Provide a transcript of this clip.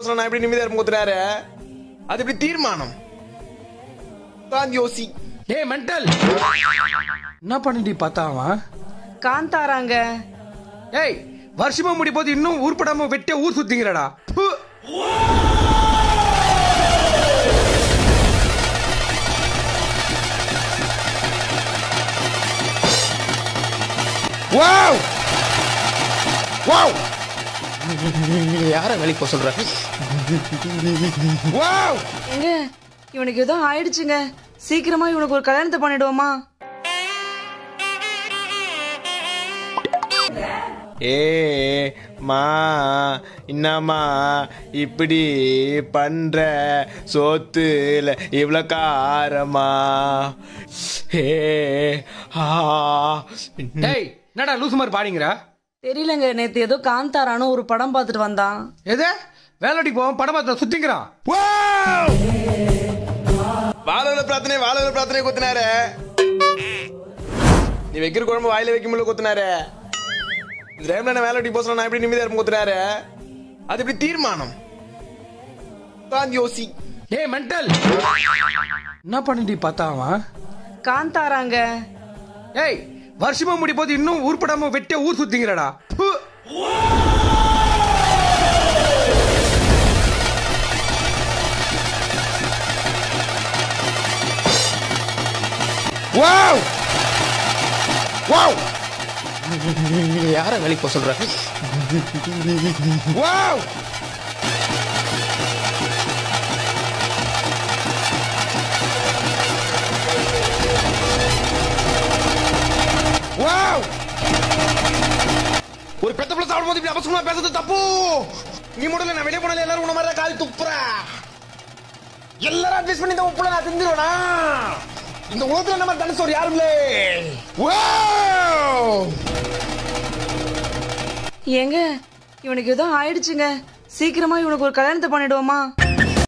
நான் எப்படி நிம்மதியா இருப்பேன் குத்துறாரு அது எப்படி தீர்மானம் தான் யோசி டேய் மென்டல் என்ன பண்ணிட்டு பார்த்தா அவன் காந்தாராங்க ஏய் வருஷமா முடி போது இன்னும் ஊர்படாம வெட்டிய ஊர் சுத்திங்கிறடா ப்பு. வாவ் வாவ் யார வேலைக்கு போக சொல்ற வாவ் எங்க இவனுக்கு ஏதோ ஆயிடுச்சுங்க சீக்கிரமா இவனுக்கு ஒரு கல்யாணத்தை பண்ணிடுவோமா ஏ மா என்னம்மா இப்படி பண்ற சோத்துல இவ்வளோ காரமா ஏ ஆ டேய் என்னடா லூசு மாதிரி பாடிங்கிற தெரியலங்க நேத்து ஏதோ காந்தாரான்னு ஒரு படம் பார்த்துட்டு வந்தான் எது வேலைக்கு போவோம் படம் பார்த்து சுத்திங்கிறான் வாழல பிரார்த்தனை வாழல பிரார்த்தனை குத்துனாரு நீ வைக்கிற குழம்பு வாயில வைக்க முடியல குத்துனாரு இந்த டைம்ல நான் வேலை போக நான் எப்படி நிம்மதியா இருப்பேன் குத்துனாரு அது எப்படி தீர்மானம் தான் யோசி டேய் மென்டல் என்ன பண்ணிட்டு பார்த்தா அவன் காந்தாராங்க ஏய் வருஷமா முடி போது இன்னும் ஊர்படாம வெட்டிய ஊர் சுத்திங்கிறடா ப்பு. வாவ் வாவ் யார வேலைக்கு போக சொல்ற வாவ் வாவ் ஒரு பெத்த பிள்ளை சாப்பிடும்போது இப்படி அவசரமா பேசுறது தப்பு நீ மட்டும் இல்ல, நான் வெளியே போனால எல்லாரும் உன மாதிரி தான் கால் துப்புற எல்லாரும் அட்வைஸ் பண்ணி இந்த உப்புல நான் திந்துருவேனா இந்த உலகத்துல நம்ம தனுசோர் யாரும் இல்லை வாவ் ஏங்க இவனுக்கு ஏதோ ஆயிடுச்சுங்க சீக்கிரமா இவனுக்கு ஒரு கல்யாணத்தை பண்ணிடுவோமா